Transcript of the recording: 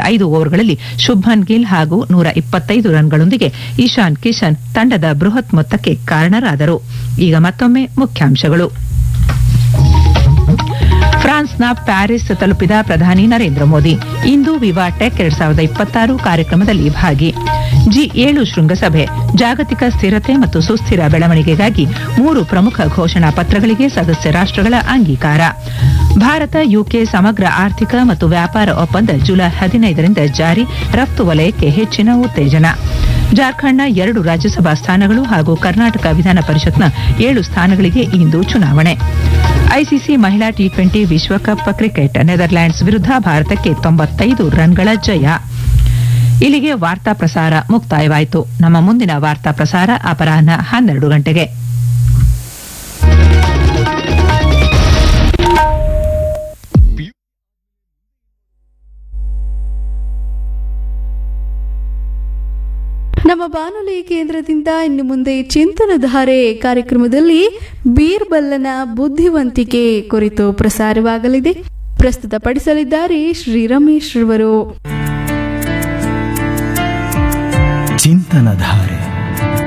ಐದು ಓವರ್ಗಳಲ್ಲಿ ಶುಭ್ಮನ್ ಗಿಲ್ ಹಾಗೂ ನೂರ ಇಪ್ಪತ್ತೈದು ರನ್ಗಳೊಂದಿಗೆ ಇಶಾನ್ ಕಿಶನ್ ತಂಡದ ಬೃಹತ್ ಮೊತ್ತಕ್ಕೆ ಕಾರಣರಾದರು ಈಗ ಮತ್ತೊಮ್ಮೆ ಮುಖ್ಯಾಂಶಗಳು ಫ್ರಾನ್ಸ್ನ ಪ್ಯಾರಿಸ್ ತಲುಪಿದ ಪ್ರಧಾನಿ ನರೇಂದ್ರ ಮೋದಿ ಇಂದು ವಿವಾ ಟೆಕ್ ಎರಡ್ ಸಾವಿರದ ಇಪ್ಪತ್ತಾರು ಕಾರ್ಯಕ್ರಮದಲ್ಲಿ ಭಾಗಿ ಜಿ ಏಳು ಶೃಂಗಸಭೆ ಜಾಗತಿಕ ಸ್ಥಿರತೆ ಮತ್ತು ಸುಸ್ಥಿರ ಬೆಳವಣಿಗೆಗಾಗಿ ಮೂರು ಪ್ರಮುಖ ಘೋಷಣಾ ಪತ್ರಗಳಿಗೆ ಸದಸ್ಯ ರಾಷ್ಟ್ರಗಳ ಅಂಗೀಕಾರ ಭಾರತ ಯುಕೆ ಸಮಗ್ರ ಆರ್ಥಿಕ ಮತ್ತು ವ್ಯಾಪಾರ ಒಪ್ಪಂದ ಜುಲೈ ಹದಿನೈದರಿಂದ ಜಾರಿ ರಫ್ತು ವಲಯಕ್ಕೆ ಹೆಚ್ಚಿನ ಉತ್ತೇಜನ ಜಾರ್ಖಂಡ್ನ ಎರಡು ರಾಜ್ಯಸಭಾ ಸ್ಥಾನಗಳು ಹಾಗೂ ಕರ್ನಾಟಕ ವಿಧಾನ ಪರಿಷತ್ನ ಏಳು ಸ್ಥಾನಗಳಿಗೆ ಇಂದು ಚುನಾವಣೆ ಐಸಿಸಿ ಮಹಿಳಾ ಟಿ ಟ್ವೆಂಟಿ ವಿಶ್ವಕಪ್ ಕ್ರಿಕೆಟ್ ನೆದರ್ಲ್ಯಾಂಡ್ಸ್ ವಿರುದ್ಧ ಭಾರತಕ್ಕೆ ತೊಂಬತ್ತೈದು ರನ್ಗಳ ಜಯ ಇಲ್ಲಿಗೆ ವಾರ್ತಾ ಪ್ರಸಾರ ಮುಕ್ತಾಯವಾಯಿತು ನಮ್ಮ ಮುಂದಿನ ವಾರ್ತಾ ಪ್ರಸಾರ ಅಪರಾಹ್ನ ಹನ್ನೆರಡು ಗಂಟೆಗೆ ನಮ್ಮ ಬಾನುಲಿ ಕೇಂದ್ರದಿಂದ ಇನ್ನು ಮುಂದೆ ಚಿಂತನಧಾರೆ ಕಾರ್ಯಕ್ರಮದಲ್ಲಿ ಬೀರ್ಬಲ್ಲನ ಬುದ್ಧಿವಂತಿಕೆ ಕುರಿತು ಪ್ರಸಾರವಾಗಲಿದೆ ಪ್ರಸ್ತುತಪಡಿಸಲಿದ್ದಾರೆ ಶ್ರೀ ರಮೇಶ್ ರವರು ಚಿಂತನಧಾರೆ